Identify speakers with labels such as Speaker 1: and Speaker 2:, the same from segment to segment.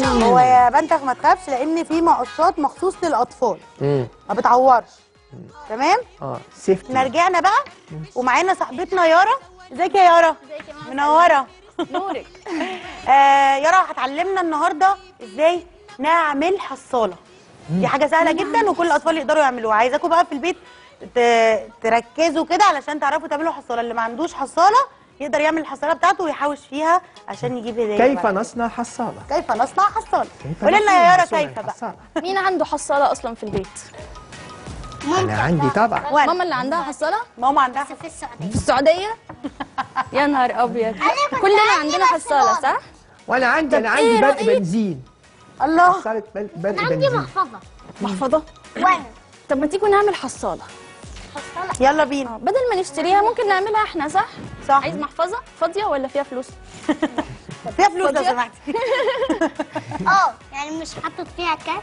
Speaker 1: هو يا بنتك ما تخافش لان في مقصات مخصوص للاطفال
Speaker 2: امم
Speaker 1: ما بتعورش تمام
Speaker 2: اه سيفتي
Speaker 1: احنا رجعنا بقى ومعانا صاحبتنا يارا ازيك يا يارا
Speaker 3: ازيك يا ماما
Speaker 1: منوره
Speaker 3: نورك
Speaker 1: آه يارا هتعلمنا النهارده ازاي نعمل حصاله دي حاجه سهله جدا وكل الاطفال يقدروا يعملوها عايزاكم بقى في البيت ت- تركزوا كده علشان تعرفوا تعملوا حصاله اللي ما عندوش حصاله يقدر يعمل الحصاله بتاعته ويحوش فيها عشان يجيب هديه
Speaker 2: كيف
Speaker 1: بعد.
Speaker 2: نصنع حصالة؟
Speaker 1: كيف نصنع حصاله
Speaker 2: كيف
Speaker 1: قولي لنا
Speaker 2: نصنع
Speaker 1: يا يارا
Speaker 2: حصولة
Speaker 1: كيف بقى
Speaker 2: حصالة؟
Speaker 3: مين عنده حصاله اصلا في البيت
Speaker 2: أنا عندي طبعا
Speaker 1: وانا
Speaker 3: ماما اللي عندها حصاله
Speaker 1: ماما عندها
Speaker 4: في السعودية
Speaker 3: في السعوديه يا نهار ابيض كلنا عندنا حصاله صح
Speaker 2: وأنا عندي أنا
Speaker 3: طب
Speaker 2: عندي
Speaker 3: إيه
Speaker 2: برق
Speaker 3: رأيك؟
Speaker 2: بنزين
Speaker 1: الله
Speaker 2: حصالة برق برق
Speaker 4: عندي
Speaker 2: بنزين
Speaker 4: محفظة
Speaker 3: محفظه
Speaker 4: وانا
Speaker 3: طب ما تيجوا نعمل حصاله
Speaker 4: حصلة
Speaker 1: يلا بينا
Speaker 3: آه، بدل ما نشتريها ممكن نعملها احنا صح
Speaker 1: صح
Speaker 3: عايز محفظه فاضيه ولا فيها فلوس
Speaker 1: فيها فلوس لو
Speaker 3: فاضية؟
Speaker 1: سمحتي
Speaker 4: اه يعني مش حاطط فيها كام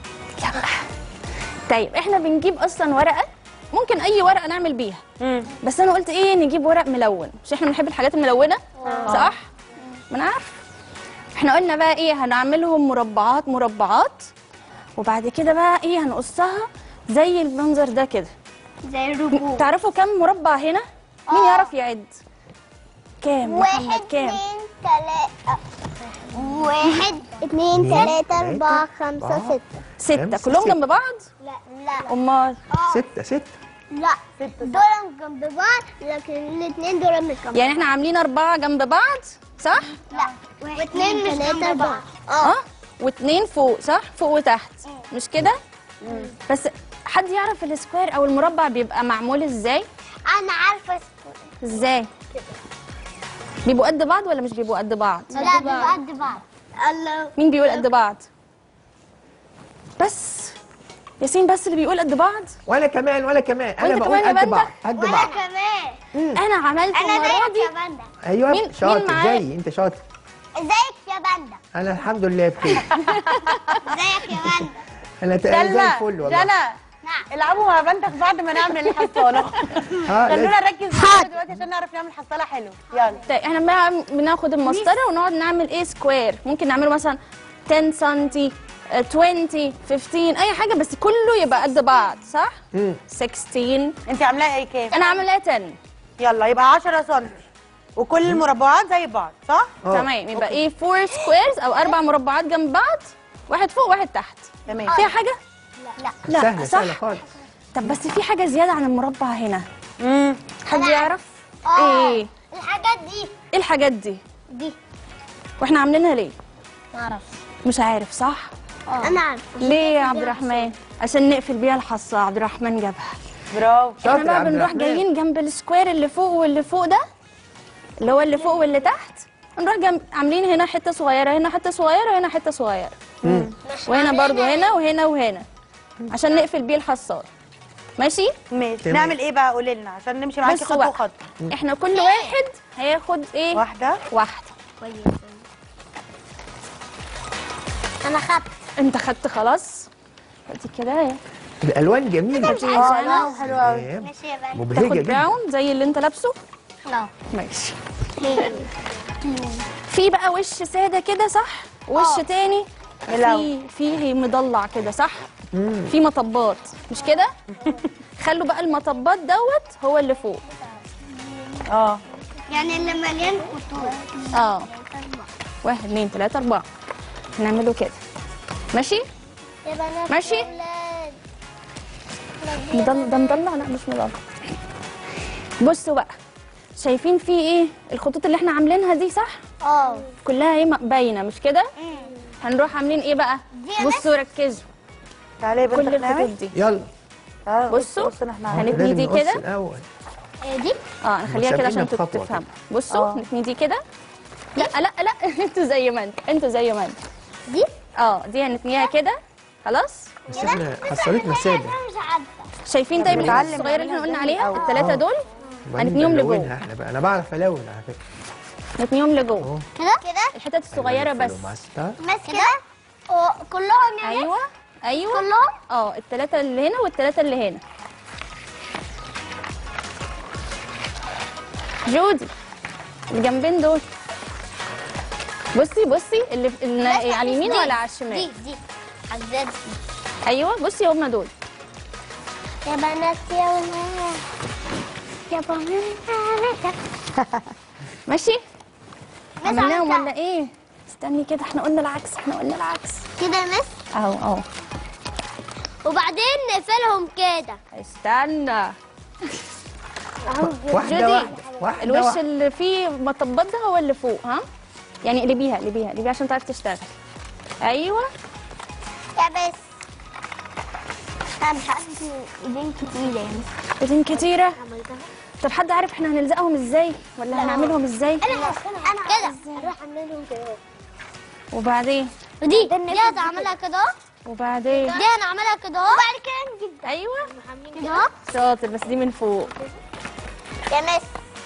Speaker 3: طيب احنا بنجيب اصلا ورقه ممكن اي ورقه نعمل بيها
Speaker 1: مم.
Speaker 3: بس انا قلت ايه نجيب ورق ملون مش احنا بنحب الحاجات الملونه صح ما انا عارفه احنا قلنا بقى ايه هنعملهم مربعات مربعات وبعد كده بقى ايه هنقصها زي المنظر ده كده
Speaker 4: زي الربوع
Speaker 3: تعرفوا كم مربع هنا مين
Speaker 4: آه.
Speaker 3: يعرف يعد كام محمد
Speaker 4: واحد
Speaker 3: كام
Speaker 4: اتنين تلاتة واحد اتنين تلاتة أربعة خمسة ستة
Speaker 3: ستة
Speaker 2: خمسة،
Speaker 3: كلهم
Speaker 2: ستة.
Speaker 3: جنب بعض
Speaker 4: لا لا
Speaker 3: امال
Speaker 2: ستة ستة
Speaker 4: لا دول جنب بعض لكن الاتنين دول مش جنب
Speaker 3: يعني احنا عاملين أربعة جنب بعض صح؟
Speaker 4: لا واتنين مش جنب بعض
Speaker 3: اه واتنين فوق صح؟ فوق وتحت مش كده؟ بس حد يعرف السكوير او المربع بيبقى معمول ازاي؟
Speaker 4: أنا عارفة
Speaker 3: ازاي؟ بيبقوا قد بعض ولا مش بيبقوا قد بعض؟
Speaker 4: لا بيبقى قد بعض الله
Speaker 3: مين بيقول قد بعض؟ بس ياسين بس اللي بيقول قد بعض؟
Speaker 2: وأنا كمان وأنا كمان أنا
Speaker 3: وأنت
Speaker 2: بقول
Speaker 3: كمان يا
Speaker 2: قد بعض
Speaker 3: بنتك؟
Speaker 2: قد
Speaker 4: وأنا
Speaker 2: بعض
Speaker 4: كمان
Speaker 3: انا عملت
Speaker 4: أنا
Speaker 3: المرة
Speaker 4: زيك
Speaker 3: دي
Speaker 4: يا باندا
Speaker 2: أيوه
Speaker 3: مين- مين
Speaker 2: شاطر
Speaker 3: معاك؟
Speaker 2: زي أنت شاطر
Speaker 4: ازيك يا باندا
Speaker 2: أنا الحمد لله بخير
Speaker 4: ازيك يا باندا
Speaker 2: أنا ت- أنا زي
Speaker 1: سلمى
Speaker 2: الفل والله
Speaker 1: جنى
Speaker 4: نعم
Speaker 1: العبوا مع بنتك بعد ما نعمل الحصاله
Speaker 2: اه
Speaker 1: خلونا
Speaker 2: لازم.
Speaker 1: نركز معاها دلوقتي عشان نعرف نعمل حصاله حلو يلا
Speaker 3: طيب احنا بقى بناخد المسطره ونقعد نعمل ايه سكوير ممكن نعمله مثلا 10 سم 20 15 اي حاجه بس كله يبقى قد بعض صح
Speaker 2: مم.
Speaker 3: 16
Speaker 1: انت عاملاها ايه كام
Speaker 3: انا عاملاها 10
Speaker 1: يلا يبقى 10 سم وكل المربعات زي بعض صح
Speaker 2: آه.
Speaker 3: تمام يبقى ايه 4 سكويرز او اربع مربعات جنب بعض واحد فوق واحد تحت
Speaker 1: تمام
Speaker 3: فيها حاجه
Speaker 4: لا
Speaker 3: لا
Speaker 2: سهلة
Speaker 3: صح
Speaker 2: سهلة خالص
Speaker 3: طب بس في حاجه زياده عن المربع هنا
Speaker 1: امم
Speaker 3: حد
Speaker 4: أنا
Speaker 3: يعرف
Speaker 4: اه
Speaker 3: ايه
Speaker 4: الحاجات دي
Speaker 3: ايه الحاجات دي
Speaker 4: دي
Speaker 3: واحنا عاملينها ليه
Speaker 4: معرفش
Speaker 3: مش عارف صح
Speaker 4: انا عارفه
Speaker 3: ليه يا عبد الرحمن عشان نقفل بيها الحصه عبد الرحمن جابها
Speaker 1: برافو
Speaker 3: احنا
Speaker 2: شاطر يا
Speaker 3: بقى
Speaker 2: عبد
Speaker 3: بنروح
Speaker 2: الرحمن.
Speaker 3: جايين جنب السكوير اللي فوق واللي فوق ده اللي هو اللي فوق واللي تحت نروح جنب عاملين هنا حته صغيره هنا حته صغيره هنا حته صغيره وهنا برضو هنا وهنا وهنا عشان نقفل بيه الحصار ماشي
Speaker 1: ماشي
Speaker 2: تمام.
Speaker 1: نعمل ايه بقى قولي لنا عشان نمشي معاكي
Speaker 3: بصوا
Speaker 1: خطوه
Speaker 3: بقى.
Speaker 1: خطوه
Speaker 3: احنا كل واحد هياخد ايه
Speaker 1: واحده
Speaker 3: واحده
Speaker 4: كويس انا خدت
Speaker 3: انت خدت خلاص دي كده اهي.
Speaker 2: الألوان جميلة
Speaker 3: دي
Speaker 1: اه
Speaker 3: عشان
Speaker 1: لا حلو قوي
Speaker 2: تمام.
Speaker 4: ماشي يا باندا
Speaker 2: مبهجة
Speaker 3: تاخد
Speaker 2: جدا
Speaker 3: براون زي اللي انت لابسه
Speaker 4: لا
Speaker 3: ماشي في بقى وش ساده كده صح وش
Speaker 4: آه.
Speaker 3: تاني في في مضلع كده صح في مطبات مش كده خلوا بقى المطبات دوت هو اللي فوق
Speaker 1: اه
Speaker 4: يعني اللي مليان خطوط
Speaker 3: اه واحد اتنين تلاته اربعه هنعمله كده ماشي
Speaker 4: يا بنات
Speaker 3: ماشي.
Speaker 4: ولاد.
Speaker 3: مضل ده مضلع لا مش مضلع بصوا بقى شايفين في ايه الخطوط اللي احنا عاملينها دي صح
Speaker 4: اه
Speaker 3: كلها ايه باينه مش كده هنروح عاملين ايه بقى
Speaker 4: دي
Speaker 3: بصوا ركزوا
Speaker 1: تعالي يا
Speaker 3: كل
Speaker 1: بنت
Speaker 3: الخطوط
Speaker 1: نعمل
Speaker 3: دي
Speaker 2: يلا
Speaker 1: تعالي
Speaker 3: بصوا.
Speaker 1: بصوا احنا
Speaker 3: هنتني
Speaker 2: لازم
Speaker 3: دي
Speaker 2: نقص
Speaker 3: كده
Speaker 2: الأول
Speaker 4: إيه دي
Speaker 3: اه نخليها كده عشان
Speaker 2: مسابقين بخطوة
Speaker 3: تفهموا بصوا
Speaker 1: آه.
Speaker 3: نتني دي كده لا لا لا انتوا زي ما انتوا انتوا زي ما انتوا
Speaker 4: دي
Speaker 3: اه دي هنتنيها كده خلاص
Speaker 2: بس احنا حصلتنا سادة
Speaker 4: انا مش عارفه
Speaker 3: شايفين طيب
Speaker 1: بنتعلم
Speaker 3: الحتت الصغيره اللي احنا قلنا
Speaker 1: نعملها
Speaker 3: عليها
Speaker 1: إزاي
Speaker 3: الثلاثه دول هنتنيهم
Speaker 2: نلونها
Speaker 3: لجوه
Speaker 2: احنا بقى انا بعرف الون على فكرة
Speaker 3: نتنيهم لجوه
Speaker 2: اهو
Speaker 4: كده كده
Speaker 3: الحتت الصغيره بس
Speaker 2: ماستر
Speaker 4: بس كده و- كلهم يعني
Speaker 3: ايوه ايوه
Speaker 4: كلهم
Speaker 3: اه الثلاثه اللي هنا والثلاثه اللي هنا جودي الجنبين دول بصي بصي اللي في- اللي
Speaker 4: بس
Speaker 3: على اليمين
Speaker 4: دي-
Speaker 3: ولا على الشمال
Speaker 4: دي دي عزاز
Speaker 3: ايوه بصي هم دول
Speaker 4: يا بنات يا ولاد يا بنات
Speaker 3: ماشي
Speaker 4: بس
Speaker 3: عملناهم
Speaker 4: عملتها.
Speaker 3: ولا ايه استني كده احنا قلنا العكس احنا قلنا العكس
Speaker 4: كده يا مس
Speaker 3: اهو اهو
Speaker 4: وبعدين نقفلهم كده
Speaker 3: استنى
Speaker 2: واحده
Speaker 3: جودي
Speaker 2: واحده واحده
Speaker 3: الوش
Speaker 2: واحدة.
Speaker 3: اللي فيه مطبات ده هو اللي فوق ها يعني قلبيها قلبيها قلبيها عشان تعرفي تشتغل ايوه
Speaker 4: يا بس انا مش عارفه ايدين كتيره يا مس
Speaker 3: ايدين كتيره
Speaker 4: عملتها
Speaker 3: طب حد عارف احنا هنلزقهم ازاي ولا هنعملهم ازاي
Speaker 4: انا انا كده اروح اعمل لهم كده
Speaker 3: وبعدين
Speaker 4: دي دي انا اعملها كده
Speaker 3: وبعدين
Speaker 4: دي انا اعملها كده وبعد كده نجيب
Speaker 3: ايوه
Speaker 4: كده
Speaker 3: شاطر بس دي من فوق
Speaker 4: يا مس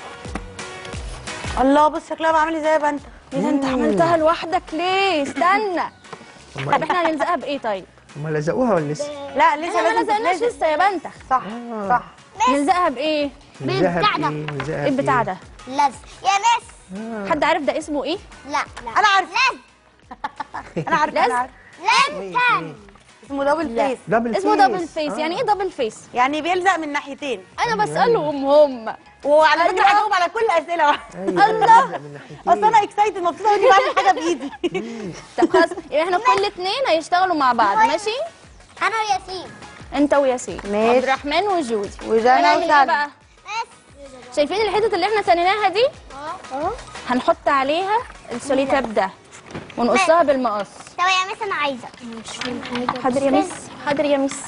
Speaker 1: الله بص شكلها بعمل ازاي بنت
Speaker 3: ايه ده انت عملتها لوحدك ليه استنى طب
Speaker 2: هم
Speaker 3: احنا هنلزقها بايه طيب
Speaker 2: هم لزقوها ولا لسه؟
Speaker 1: لا لسه
Speaker 3: احنا ما
Speaker 1: لازم
Speaker 3: لزقناش
Speaker 1: تتلزق.
Speaker 3: لسه يا بنتخ
Speaker 1: صح صح
Speaker 3: نلزقها بايه
Speaker 2: نلزقها
Speaker 4: بالبتاع ده.
Speaker 2: بايه؟ نلزقها
Speaker 3: ايه البتاع
Speaker 2: بإيه؟
Speaker 3: ده
Speaker 4: لزق يا مس
Speaker 3: حد عارف ده اسمه ايه
Speaker 4: لا لا
Speaker 1: انا عارفه
Speaker 4: لزق
Speaker 1: انا عارفه
Speaker 3: لازم.
Speaker 1: انا عارفه
Speaker 4: لزق
Speaker 1: اسمه دبل فيس
Speaker 2: دبل
Speaker 3: اسمه
Speaker 2: فيس.
Speaker 3: دبل فيس
Speaker 2: آه.
Speaker 3: يعني ايه دبل فيس
Speaker 1: يعني بيلزق من ناحيتين
Speaker 3: انا بسالهم هم
Speaker 1: وعلى فكره هجاوب على كل الاسئله
Speaker 2: أيوة،
Speaker 1: الله
Speaker 2: بيلزق من ناحيتين.
Speaker 1: اصل انا اكسايتد مبسوطه اني بعمل حاجه بايدي
Speaker 3: طب خلاص يبقى احنا كل اتنين هيشتغلوا مع بعض ماشي
Speaker 4: انا وياسين
Speaker 3: انت وياسين
Speaker 1: ماشي.
Speaker 3: عبد الرحمن وجودي
Speaker 1: وجنى
Speaker 3: هنعمل ايه
Speaker 1: وسلمى.
Speaker 3: بقى
Speaker 4: بس
Speaker 3: شايفين الحتت اللي احنا تنيناها دي
Speaker 4: اه
Speaker 3: هنحط عليها السوليتاب ده ونقصها بالمقص
Speaker 4: طب يا مس انا عايزه
Speaker 3: حاضر يا مس حاضر يا مس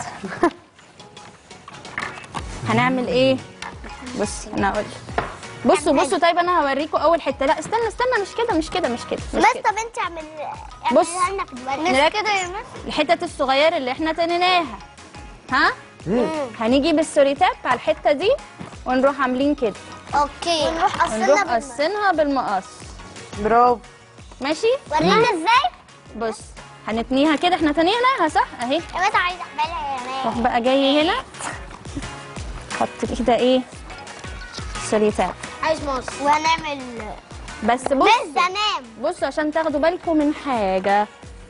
Speaker 3: هنعمل ايه بصي انا اقول بصوا بصوا طيب انا هوريكم اول حته لا استنى استنى مش كده مش كده مش كده مش
Speaker 4: بس
Speaker 3: كده
Speaker 4: طب انت اعمل
Speaker 3: بص.
Speaker 4: اعملها لنا في الورق
Speaker 3: نركز.
Speaker 4: كده يا مس
Speaker 3: الحتت الصغيره اللي احنا تنيناها ها هنيجي بالسوليتاب على الحته دي ونروح عاملين كده
Speaker 4: اوكي ونروح
Speaker 3: ونروح
Speaker 4: قصنا
Speaker 3: قصينها بالمقص
Speaker 1: برافو
Speaker 3: ماشي
Speaker 4: ورينا ازاي
Speaker 3: بص هنتنيها كده احنا تنيناها صح اهي
Speaker 4: يا مس عايزه اعملها يا
Speaker 3: روح
Speaker 4: مس
Speaker 3: بقى جاي هنا حط كده ايه سوليتاب
Speaker 4: عايز مص وهنعمل
Speaker 3: بس بص
Speaker 4: مس زنام
Speaker 3: بصوا عشان تاخدوا بالكم من حاجه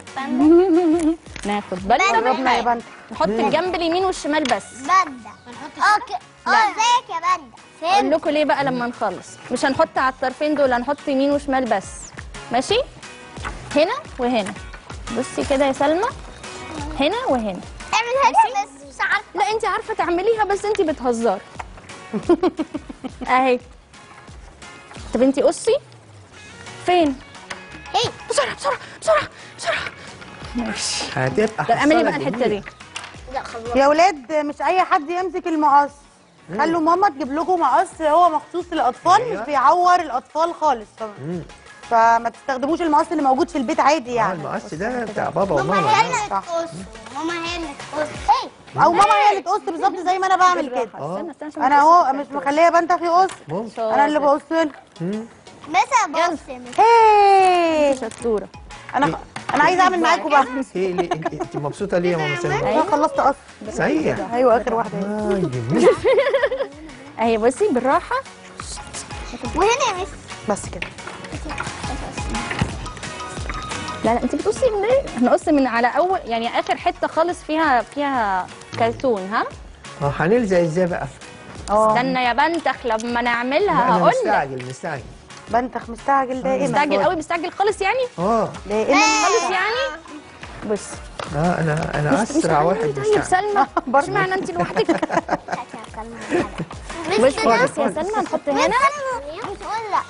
Speaker 3: ناخد بالنا من
Speaker 1: قربنا يا
Speaker 3: حاجه
Speaker 1: بنت
Speaker 3: نحط الجنب اليمين والشمال بس
Speaker 4: باندا اوكي اه ازيك يا باندا
Speaker 3: اقول
Speaker 4: فين
Speaker 3: لكم ليه بقى لما نخلص مش هنحط على الطرفين دول هنحط يمين وشمال بس ماشي هنا وهنا بصي كده يا سلمى هنا وهنا
Speaker 4: اعملها لي بس مش عارفه
Speaker 3: لا انت عارفه تعمليها بس انت بتهزري اهي طب انت قصي فين
Speaker 4: هي
Speaker 3: بسرعه بسرعه بسرعه بسرعه ماشي
Speaker 2: هتبقى
Speaker 3: طب اعملي
Speaker 2: حصالة
Speaker 3: بقى الحته
Speaker 2: جميلة.
Speaker 3: دي
Speaker 4: لا خلاص
Speaker 1: يا ولاد مش اي حد يمسك المقص خلوا ماما تجيب لكم مقص هو مخصوص للاطفال مش
Speaker 2: أيوة.
Speaker 1: بيعور الاطفال خالص ف...
Speaker 2: مم.
Speaker 1: فما تستخدموش المقص اللي موجود في البيت عادي
Speaker 2: آه،
Speaker 1: يعني
Speaker 2: المقص ده بتاع بابا
Speaker 4: ماما
Speaker 2: وماما
Speaker 4: هي اللي
Speaker 1: صح.
Speaker 4: تقص ماما هي اللي تقص هي
Speaker 1: او ماما هي اللي تقص بالظبط زي ما انا بعمل كده
Speaker 2: آه.
Speaker 3: استنى استنى عشان
Speaker 1: انا
Speaker 3: ما
Speaker 1: اهو
Speaker 3: تقصش
Speaker 1: مش
Speaker 3: الكرتون.
Speaker 1: مخليه بنت اخي قص
Speaker 2: ممكن
Speaker 1: انا اللي
Speaker 3: شاطر.
Speaker 1: بقص لها
Speaker 2: مم.
Speaker 4: بس بص يا مس
Speaker 1: هي
Speaker 3: شطوره
Speaker 1: انا انا عايزه اعمل معاكم بقى
Speaker 2: ايه ليه انت انت مبسوطه ليه يا ماما سلمى؟
Speaker 1: انا خلصت قص
Speaker 2: صحيح
Speaker 1: ايوه اخر واحده اهي.
Speaker 2: اه جميل
Speaker 3: اهي بصي بالراحه
Speaker 4: وهنا يا مس
Speaker 1: بس كده
Speaker 3: لا لا انت بتقصي من ايه هنقص من على اول يعني اخر حته خالص فيها فيها كرتون ها
Speaker 2: اه هنلزق ازاي بقى؟
Speaker 1: اه
Speaker 3: استنى يا بنتخ لما
Speaker 2: لا،
Speaker 3: نعملها
Speaker 2: انا
Speaker 3: هقول لك
Speaker 2: مستعجل مستعجل
Speaker 1: بنتخ مستعجل دائما
Speaker 3: مستعجل قوي مستعجل خالص يعني
Speaker 2: اه
Speaker 1: دائما
Speaker 3: خالص يعني بص
Speaker 2: اه انا انا
Speaker 3: مش
Speaker 2: اسرع واحد
Speaker 3: طيب
Speaker 2: مستعجل
Speaker 3: سلمى
Speaker 1: برضه.
Speaker 3: اشمعنى انت لوحدك
Speaker 4: مس
Speaker 3: بص
Speaker 4: كده
Speaker 3: بص يا سلمى نحط هنا
Speaker 4: مش هقول لا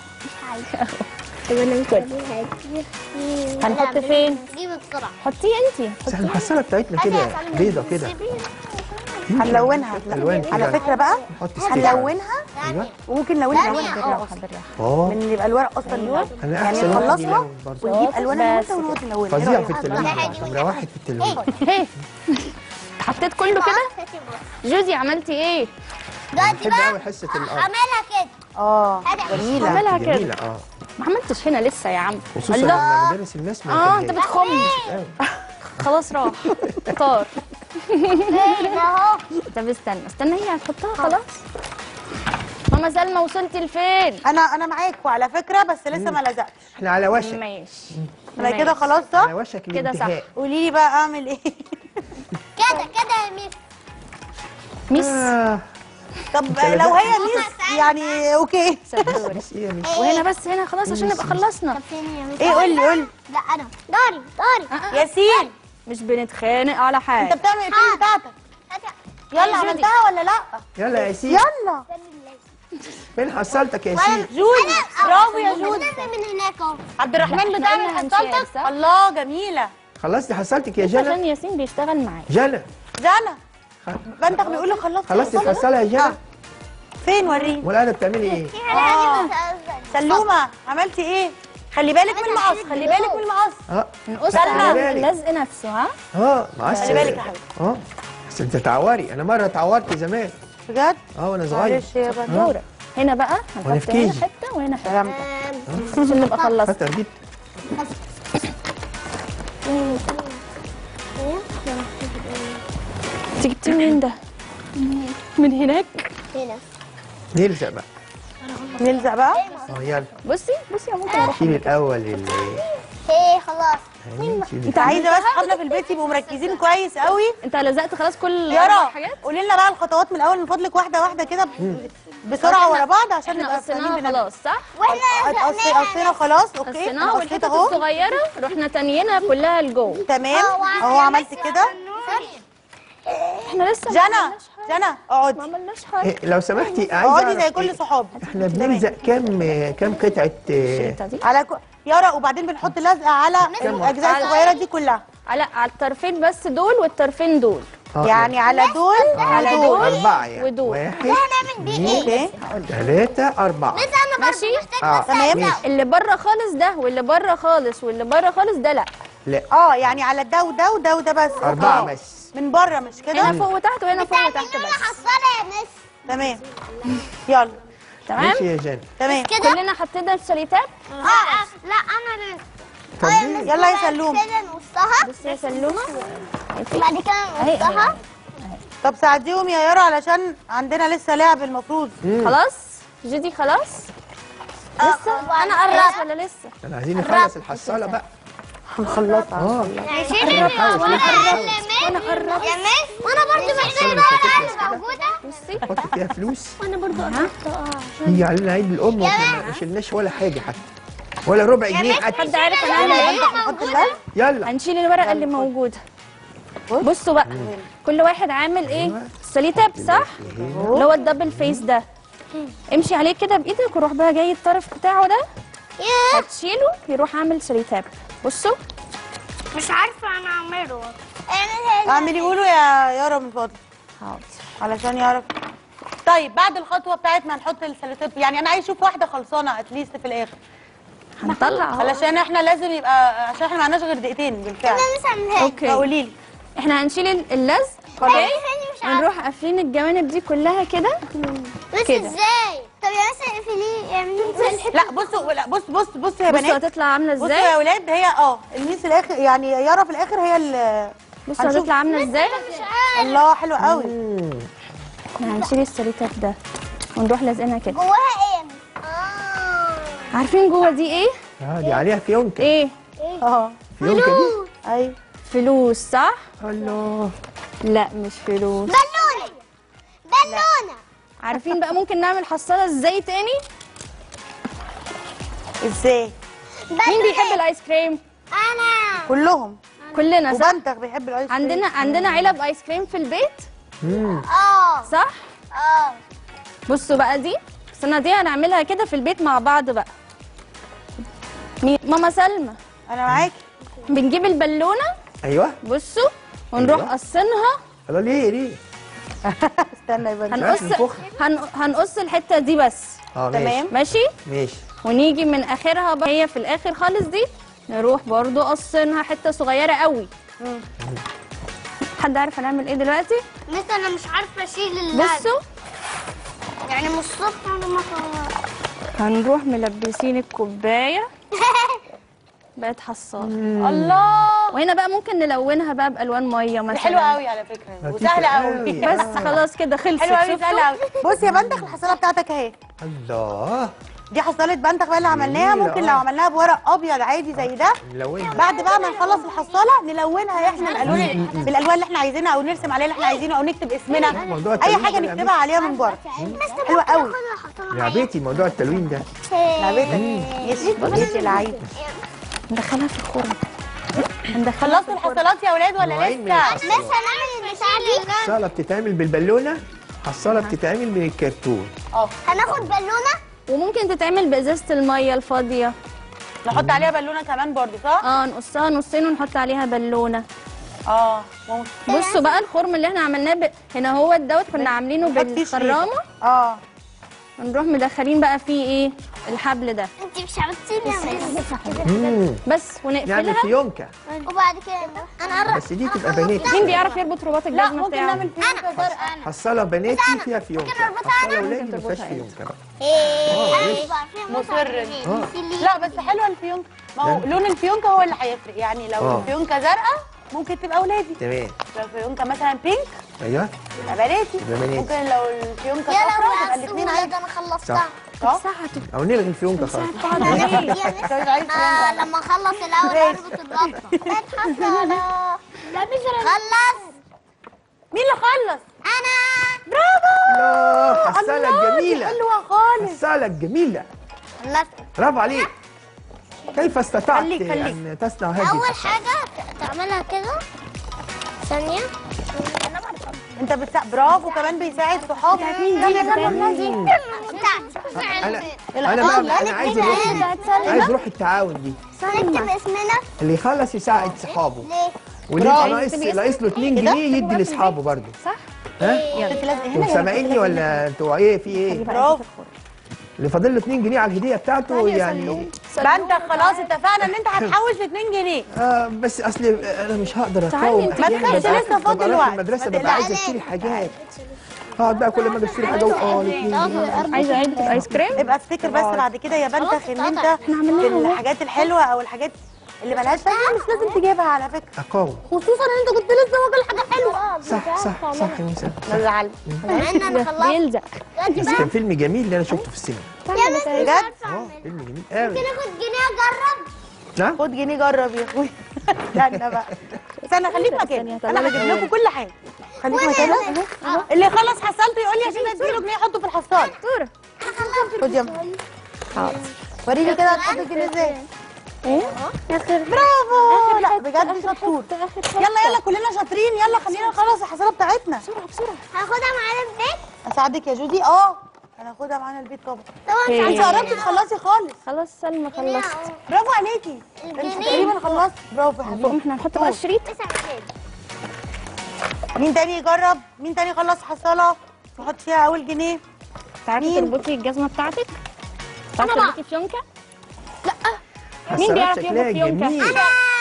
Speaker 3: هنحط فين
Speaker 4: جيب بسرعه
Speaker 3: حطيه انت
Speaker 2: بس احنا الحصاله بتاعتنا كده بيضه كده
Speaker 1: هنلونها
Speaker 2: ألوان كده.
Speaker 1: على فكره بقى
Speaker 2: نحط ستيكر
Speaker 1: هنلونها
Speaker 2: ايوه
Speaker 1: وممكن نلونها
Speaker 4: ثانية.
Speaker 1: لون
Speaker 3: بالراحه بالراحه
Speaker 2: اه
Speaker 1: من يبقى الورق اصلا
Speaker 3: أيوة.
Speaker 1: لون.
Speaker 2: انا
Speaker 1: يعني
Speaker 2: احسن واحد
Speaker 1: نخلصها
Speaker 2: يلون برضه
Speaker 1: ونجيب الوانها
Speaker 3: بس
Speaker 1: وانت ونقعد نلونها إيه
Speaker 2: فظيع
Speaker 1: رأيك؟
Speaker 2: في التلوين روحت في التلوين
Speaker 3: هي حطيت كله كده جوزي عملتي ايه
Speaker 4: دلوقتي
Speaker 2: بحب
Speaker 4: بقى
Speaker 2: قوي حصه الارض
Speaker 4: اعملها كده
Speaker 1: اه
Speaker 4: هذا.
Speaker 1: جميله
Speaker 3: اعملها كده
Speaker 2: جميله اه
Speaker 3: ما عملتش هنا لسه يا عم
Speaker 2: خصوصا
Speaker 3: الله
Speaker 2: لما مدرس الماس ما
Speaker 3: اه انت
Speaker 2: يحبهاش.
Speaker 3: بتخم
Speaker 2: أوي.
Speaker 3: خلاص راح طار
Speaker 4: فين اهو
Speaker 3: طب استنى استنى هي هتحطها خلاص ماما سلمى وصلتي لفين
Speaker 1: انا انا معاكوا على فكره بس لسه ما لزقتش
Speaker 2: احنا على وشك
Speaker 3: ماشي
Speaker 1: انا كده
Speaker 3: ماشي.
Speaker 1: خلاص
Speaker 2: على
Speaker 1: صح
Speaker 2: وشك
Speaker 3: كده صح.
Speaker 2: الانتهاء
Speaker 1: قولي لي بقى اعمل ايه
Speaker 4: كده كده يا ميس
Speaker 3: ميس
Speaker 2: آه.
Speaker 1: طب
Speaker 2: أنت
Speaker 1: لو هي
Speaker 4: لزقت.
Speaker 1: ميس يعني اوكي
Speaker 3: سبورة
Speaker 2: بس ايه يا ميس
Speaker 3: وهنا بس هنا خلاص عشان نبقى خلصنا
Speaker 4: طب فين يا ميس
Speaker 1: ايه قول لي قول لي
Speaker 4: لا انا داري داري
Speaker 1: ياسين
Speaker 3: مش بنتخانق على
Speaker 1: انت
Speaker 3: حاجه
Speaker 1: بتعمل الفيلم بتاعتك يلا
Speaker 3: جودي.
Speaker 1: عملتها ولا لا
Speaker 2: يلا يا ياسين
Speaker 1: يلا
Speaker 2: فين حصلتك يا ياسين
Speaker 1: جودي برافو يا جودي
Speaker 4: من هناك اهو
Speaker 1: عبد الرحمن
Speaker 3: لا، إحنا
Speaker 1: بتعمل
Speaker 3: قلنا هنشير،
Speaker 1: حصلتك
Speaker 3: صح؟
Speaker 1: الله جميله
Speaker 2: خلصتي حصلتك يا جنى
Speaker 3: عشان ياسين بيشتغل معايا
Speaker 2: جنى
Speaker 1: جنى بنتك بيقول لي خلصت
Speaker 2: خلصتي الحصاله يا جنى
Speaker 1: فين وريني
Speaker 2: والآن بتعملي ايه
Speaker 1: آه. سلومه عملتي ايه خلي بالك من المقص خلي بالك من المقص
Speaker 2: اه
Speaker 3: نقص
Speaker 2: خلي
Speaker 3: على
Speaker 2: بالك.
Speaker 3: اللزق نفسه ها
Speaker 2: اه معسل
Speaker 1: خلي بالك يا حبيبي.
Speaker 2: اه بس انت تعوري انا مره اتعورت زمان
Speaker 1: بجد
Speaker 2: اه وانا صغير
Speaker 1: معلش يا بنت
Speaker 3: دورك هنا بقى
Speaker 2: وأنا
Speaker 3: هنحط
Speaker 2: في
Speaker 3: هنا
Speaker 2: كيجي.
Speaker 3: حته وهنا حته
Speaker 1: سلامتك
Speaker 3: عشان نبقى خلصنا
Speaker 2: فتره جدا
Speaker 3: انت جبتيه منين ده من هناك
Speaker 4: هنا
Speaker 2: نلزق بقى
Speaker 1: نلزق بقى
Speaker 2: اه يلا
Speaker 3: بصي بصي يا ممكن اروح
Speaker 2: شيل الاول ال
Speaker 4: ايه خلاص
Speaker 2: شيل
Speaker 1: انت عايزه بس صحابنا في البيت يبقوا مركزين كويس قوي
Speaker 3: انت لزقت خلاص كل
Speaker 1: يارا
Speaker 3: حاجات
Speaker 1: قولي لنا بقى الخطوات من الاول من فضلك واحده واحده كده بسرعه ورا بعض عشان
Speaker 3: احنا
Speaker 1: نبقى فاهمين
Speaker 3: قصيناها
Speaker 1: بنعمل
Speaker 3: خلاص صح
Speaker 4: واحنا
Speaker 1: قصي قصينا خلاص اوكي
Speaker 3: قصيناها
Speaker 1: انا قصيت
Speaker 3: والحتت
Speaker 1: اهو
Speaker 3: الصغيره رحنا تانيينها كلها لجوه
Speaker 1: تمام اهو عملت كده
Speaker 3: احنا لسه ما
Speaker 1: جنى
Speaker 3: عملناش حاجة.
Speaker 1: جنى
Speaker 3: ما
Speaker 1: اقعدي
Speaker 3: عملنش حاجه
Speaker 2: إيه، لو سمحتي عايز
Speaker 1: اقعدي
Speaker 2: أعرف
Speaker 1: زي كل
Speaker 2: إيه،
Speaker 1: صحابي
Speaker 2: احنا بنلزق كام كام قطعه آه،
Speaker 3: الشريطة دي
Speaker 1: على كو... يارا وبعدين بنحط لزقه على الاجزاء
Speaker 3: على-
Speaker 1: الصغيره دي كلها
Speaker 3: على على الطرفين بس دول والطرفين دول
Speaker 2: آه،
Speaker 1: يعني على دول على
Speaker 3: دول.
Speaker 1: دول
Speaker 2: أربعة يعني
Speaker 3: ودول.
Speaker 2: واحد
Speaker 1: اوكي
Speaker 2: ثلاثة أربعة
Speaker 4: بس انا برضه
Speaker 3: ماشي.
Speaker 4: محتاج
Speaker 2: آه.
Speaker 4: بس
Speaker 1: تمام.
Speaker 2: ماشي.
Speaker 3: اللي بره خالص ده واللي بره خالص واللي بره خالص ده لا
Speaker 2: لا
Speaker 1: اه يعني على ده وده وده وده بس
Speaker 2: أربعة
Speaker 1: أوكي.
Speaker 2: بس
Speaker 1: من بره مش كده
Speaker 3: هنا فوق وتحت وهنا فوق وتحت
Speaker 4: تعملوا لي
Speaker 3: بس
Speaker 4: حصاله يا مس
Speaker 1: تمام يلا
Speaker 3: تمام
Speaker 2: ماشي يا جنى
Speaker 1: تمام
Speaker 4: كده
Speaker 3: كلنا حطينا الشريطات
Speaker 4: اه آه، لا انا لسه
Speaker 2: طب
Speaker 4: اه
Speaker 2: ليه؟
Speaker 4: مس
Speaker 1: يلا يا
Speaker 4: كده
Speaker 1: سلوم.
Speaker 4: نقصها
Speaker 3: بصي يا سلومه
Speaker 4: بعد كده
Speaker 3: اهي
Speaker 4: نقصها
Speaker 3: اهي
Speaker 1: طب ساعديهم يا يارا علشان عندنا لسه لعب المفروض
Speaker 3: خلاص جدي خلاص لسه انا قربت ولا لسه
Speaker 2: احنا عايزين نخلص الحصالة بقى
Speaker 1: هنخلصها
Speaker 2: اه
Speaker 4: عشان وانا قربت يا مس وانا برضه محتاجه بقى موجوده
Speaker 3: بصي
Speaker 2: حط فيها فلوس
Speaker 4: وانا برضه قربت اه
Speaker 2: يجي علينا عيد الأم واحنا ما شلناش ولا حاجة حتى ولا ربع جنيه حتى
Speaker 3: حد عارف هنعمل ايه
Speaker 1: نحط اللزق
Speaker 2: يلا
Speaker 3: هنشيل الورقه اللي موجوده بصوا بقى كل واحد عامل ايه سوليتاب صح اللي هو الدبل فيس ده امشي عليه كده بايدك وروح بقى جاي الطرف بتاعه ده
Speaker 4: ياه
Speaker 3: هتشيله يروح عامل سوليتاب بصوا
Speaker 4: مش عارفه انا اعمله
Speaker 1: اعملي قولوا يا يارا من فضلك
Speaker 3: حاضر
Speaker 1: علشان يعرف طيب بعد الخطوه بتاعت ما نحط السلوتيب يعني انا عايز اشوف واحده خلصانه اتليست في الاخر
Speaker 3: هنطلع اهو
Speaker 1: علشان احنا لازم يبقى عشان احنا ما عندناش غير دقيقتين بالفعل
Speaker 4: انا لسه عاملها
Speaker 3: اوكي
Speaker 1: فقولي لي
Speaker 3: احنا هنشيل ال- اللزق
Speaker 1: خلاص
Speaker 4: مش عارفه
Speaker 3: ونروح قافلين الجوانب دي كلها كده
Speaker 4: بس
Speaker 3: كده.
Speaker 4: ازاي طب يا مس اقفليه اعملي
Speaker 1: لا بصوا لا بص بص بص يا
Speaker 3: بصوا
Speaker 1: بنات
Speaker 3: هتطلع عامله
Speaker 1: بصوا
Speaker 3: ازاي
Speaker 1: يا ولاد هي اه الميس الاخر يعني يارا في الاخر هي ال
Speaker 3: بصوا
Speaker 1: هنشوف.
Speaker 3: هتطلع عامله ازاي
Speaker 4: مش عارفه
Speaker 1: الله حلو قوي
Speaker 3: احنا هنشيل السوليتاب ده ونروح لازقينها كده
Speaker 4: جواها ايه اه
Speaker 3: عارفين جوه دي ايه
Speaker 2: اه دي عليها فيونكة
Speaker 3: ايه
Speaker 1: اه
Speaker 2: فيونكة دي
Speaker 1: ايوه
Speaker 3: فلوس صح
Speaker 2: الله
Speaker 3: لا مش فلوس
Speaker 4: بالونه بالونه
Speaker 3: عارفين بقى ممكن نعمل حصاله ازاي تاني
Speaker 1: ازاي
Speaker 3: مين بيحب الايس كريم
Speaker 4: انا
Speaker 1: كلهم
Speaker 3: كلنا صح
Speaker 1: وبنتك بيحب الايس كريم.
Speaker 3: عندنا عندنا علب ايس كريم في البيت
Speaker 2: مم.
Speaker 4: اه
Speaker 3: صح
Speaker 4: اه
Speaker 3: بصوا بقى دي السنه دي هنعملها كده في البيت مع بعض بقى مي- ماما سلمى
Speaker 1: انا معاكي
Speaker 3: بنجيب البالونه
Speaker 2: ايوه
Speaker 3: بصوا ونروح
Speaker 2: أيوة.
Speaker 3: قصينها
Speaker 2: الله ليه ليه
Speaker 1: استنى يبقى
Speaker 3: هنقص
Speaker 2: ننفخ.
Speaker 3: هن... هنقص الحته دي بس
Speaker 2: اه ماشي
Speaker 1: تمام.
Speaker 3: ماشي
Speaker 2: ماشي
Speaker 3: ونيجي من اخرها بقى هي في الاخر خالص دي نروح برضو قصينها حته صغيره قوي
Speaker 1: مم.
Speaker 3: حد عارف هنعمل ايه دلوقتي
Speaker 4: مثلا انا مش عارفه اشيل اللعب
Speaker 3: بصوا
Speaker 4: يعني من الصبح انا ما خلصت.
Speaker 3: هنروح ملبسين الكوبايه بقت حصاله الله وهنا بقى ممكن نلونها بقى بالوان ميه
Speaker 1: دي
Speaker 3: مثلا
Speaker 1: حلوه قوي على فكره
Speaker 2: لطيفة
Speaker 1: وسهله قوي
Speaker 2: قوي.
Speaker 3: بس خلاص كده خلصت
Speaker 1: حلوه قوي
Speaker 3: شفتوا؟
Speaker 1: سهله قوي بص يا بنتخ الحصاله بتاعتك اهي
Speaker 2: الله
Speaker 1: دي حصاله بنتخ بقى اللي عملناها
Speaker 2: جميلة،
Speaker 1: ممكن
Speaker 2: آه.
Speaker 1: لو عملناها بورق ابيض عادي زي ده
Speaker 2: ملونة
Speaker 1: بعد بقى ما نخلص الحصاله نلونها احنا الالوان بالالوان اللي احنا عايزينها او نرسم عليها اللي احنا عايزينه او نكتب اسمنا
Speaker 2: موضوع
Speaker 1: اي
Speaker 2: التلوين
Speaker 1: حاجه
Speaker 2: ده
Speaker 1: نكتبها
Speaker 2: لعبتي.
Speaker 1: عليها من بره حلوه قوي
Speaker 2: لعبتي موضوع التلوين ده
Speaker 1: لعبتك ماشي ماشي لعيب
Speaker 3: ندخلها في الخرم
Speaker 1: خلصتوا الحصالات يا اولاد ولا
Speaker 2: نوعين من
Speaker 1: لسه
Speaker 2: الحصالات.
Speaker 4: بس هنعمل البتاع دي
Speaker 2: حصالة بتتعمل بالبالونة حصالة بتتعمل من الكرتون
Speaker 1: اه
Speaker 4: هناخد بالونه
Speaker 3: وممكن تتعمل بازازه الميه الفاضيه
Speaker 1: نحط عليها بالونه كمان برضو صح
Speaker 3: اه نقصها نصين ونحط عليها بالونه
Speaker 1: اه ممكن
Speaker 3: بصوا بقى الخرم اللي احنا عملناه ب... هنا هو الدوت كنا عاملينه
Speaker 1: نحط فيه
Speaker 3: بالخرامه
Speaker 1: اه
Speaker 3: ونروح مدخلين بقى فيه ايه الحبل ده
Speaker 4: انت مش عارفين
Speaker 2: مم.
Speaker 3: بس
Speaker 2: نعمل
Speaker 3: ونقفلها
Speaker 2: فيونكة
Speaker 4: وبعد كده انا
Speaker 2: بس دي تبقى بناتي
Speaker 3: مين بيعرف يربط رباط
Speaker 1: لا
Speaker 3: الجزمه
Speaker 1: ممكن
Speaker 3: بتاعه
Speaker 1: نعمل فيونكه زرقاء
Speaker 2: حصالة بناتي فيها فيونكة حصالة ولادي ما فيهاش فيونكة بقى
Speaker 1: مصر
Speaker 2: اه
Speaker 1: لا بس حلوه الفيونكه ما هو لون الفيونكه هو اللي هيفرق يعني لو
Speaker 2: آه.
Speaker 1: الفيونكه زرقاء ممكن تبقى اولادي
Speaker 2: تمام
Speaker 1: لو الفيونكه مثلا بينك
Speaker 2: ايوه
Speaker 1: يبقى بناتي
Speaker 2: يبقى بناتي.
Speaker 1: ممكن لو الفيونكه
Speaker 4: يا
Speaker 1: صفراء
Speaker 4: لو
Speaker 1: يبقى الاثنين
Speaker 4: السهولة
Speaker 1: عادي
Speaker 4: ده انا خلصتها
Speaker 2: صح
Speaker 1: اه
Speaker 2: او نلغي الفيونكة خالص
Speaker 4: هناخد دي
Speaker 1: انت مش عايز
Speaker 4: آه،
Speaker 1: فيونكه
Speaker 4: لما اخلص الاول اربط الربطه اتحصل خلص
Speaker 1: مين اللي خلص
Speaker 2: الله
Speaker 1: الله
Speaker 2: حصالة
Speaker 1: دي
Speaker 2: جميلة
Speaker 1: حلوه خالص
Speaker 2: حصالة جميلة
Speaker 4: خلصت
Speaker 2: برافو عليك كيف استطعت
Speaker 1: خليك- خليك.
Speaker 2: ان تصنع هذه
Speaker 4: اول
Speaker 2: الحصالة؟
Speaker 4: حاجه ت- تعملها كده ثانيه
Speaker 1: انت بتسا... برافو كمان بيساعد صحابه
Speaker 2: انا انا بقى انا عايز الروح دي عايز روح التعاون دي
Speaker 4: نكتب اسمنا
Speaker 2: اللي يخلص يساعد صحابه
Speaker 4: ليه؟
Speaker 2: واللي يبقى
Speaker 1: برافو.
Speaker 2: ناقص ناقص له 2 جنيه يدي لاصحابه برضه
Speaker 3: صح
Speaker 2: ها
Speaker 1: انت لازق هنا
Speaker 2: انتوا
Speaker 1: يا
Speaker 2: سامعيني
Speaker 1: بنت.
Speaker 2: ولا انتوا ايه في ايه
Speaker 1: برافو
Speaker 2: اللي فاضل له 2 جنيه على الهديه بتاعته يعني
Speaker 1: بقى انت خلاص اتفقنا ان انت هتحوش ل 2 جنيه
Speaker 2: آه بس اصل انا مش هقدر
Speaker 3: تعالي
Speaker 2: اقاوم
Speaker 3: انت.
Speaker 1: ما
Speaker 2: أحياناً
Speaker 1: تخافش،
Speaker 2: ببقى-
Speaker 1: لسه فاضل
Speaker 2: ببقى رايح
Speaker 1: وقت.
Speaker 2: المدرسه
Speaker 1: ما
Speaker 2: ببقى عايز
Speaker 1: تقلقش.
Speaker 2: اشتري حاجات هقعد بقى كل ما اجي اشتري حاجه اه الاثنين
Speaker 3: عايزه علبه الايس كريم
Speaker 1: ابقى افتكر بس بعد كده يا بنتخ ان انت
Speaker 3: احنا عملناها
Speaker 1: في
Speaker 3: اهو.
Speaker 1: الحاجات الحلوه او الحاجات اللي ملهاش فايده مش لازم تجيبها على فكره
Speaker 2: اقاوم
Speaker 1: خصوصا ان انت كنت لسه واكل حاجه حلوه
Speaker 2: صح صح صح يا موسى
Speaker 1: ما تزعلش
Speaker 4: مع ان انا خلصت
Speaker 3: بيلزق
Speaker 2: بس كان فيلم جميل اللي انا شفته في السينما
Speaker 1: بجد
Speaker 2: اه فيلم جميل قوي
Speaker 4: ناخد جنيه اجرب
Speaker 2: نعم
Speaker 1: خد جنيه جرب يا اخويا استنى بقى استنى خليك مكاني انا هجيب لكم كل حاجه خليك مكانك اهو اللي يخلص حصلته يقول لي عشان اديله جنيه احطه في الحصاله
Speaker 3: دكتوره
Speaker 1: خد يا أمي. حاضر وريني كده هتحط الجنيه ازاي
Speaker 3: ايه اخر
Speaker 1: برافو لا بجد شطور يلا يلا كلنا شاطرين يلا خلينا نخلص الحصاله بتاعتنا
Speaker 3: بسرعه بسرعه
Speaker 4: هاخدها معانا البيت
Speaker 1: اساعدك يا جودي اه هناخدها معانا البيت طبعا
Speaker 4: طبعا
Speaker 1: انت قربتي تخلصي خالص
Speaker 3: خلاص سلمى خلصت
Speaker 1: برافو عليكي انت
Speaker 4: الجنيه.
Speaker 1: تقريبا خلصت برافو يا حبيبي
Speaker 3: احنا هنحط بقى الشريط
Speaker 1: مين تاني يجرب مين تاني يخلص حصاله نحط فيها اول جنيه
Speaker 3: تعرفي
Speaker 1: مين؟
Speaker 3: تربطي الجزمه بتاعتك تعرفي
Speaker 1: أنا
Speaker 3: تربطي فيونكه
Speaker 2: حصلات
Speaker 3: بيعرف
Speaker 2: شكلها
Speaker 3: يربط فيونكة؟
Speaker 2: جميل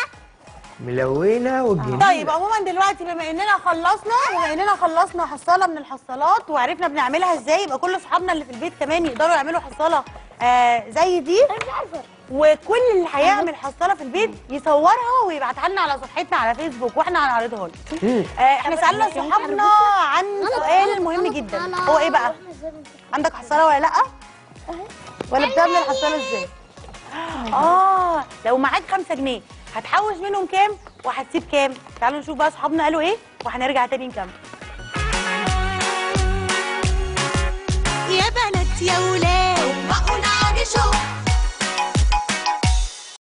Speaker 2: ملونه وجميل
Speaker 1: طيب عموما دلوقتي بما اننا خلصنا بما اننا خلصنا حصاله من الحصالات وعرفنا بنعملها ازاي يبقى كل اصحابنا اللي في البيت كمان يقدروا يعملوا حصاله آه زي دي وكل اللي هيعمل حصاله في البيت يصورها ويبعتها لنا على صفحتنا على فيسبوك واحنا هنعرضها له
Speaker 2: مم.
Speaker 1: آه احنا سالنا صحابنا عن سؤال مهم جدا هو ايه بقى عندك حصاله ولا لا ولا بتعمل الحصاله ازاي اه لو معاك 5 جنيه هتحوش منهم كام وهتسيب كام تعالوا نشوف بقى صحابنا قالوا ايه وهنرجع تاني نكمل
Speaker 5: يا بنات يا ولاد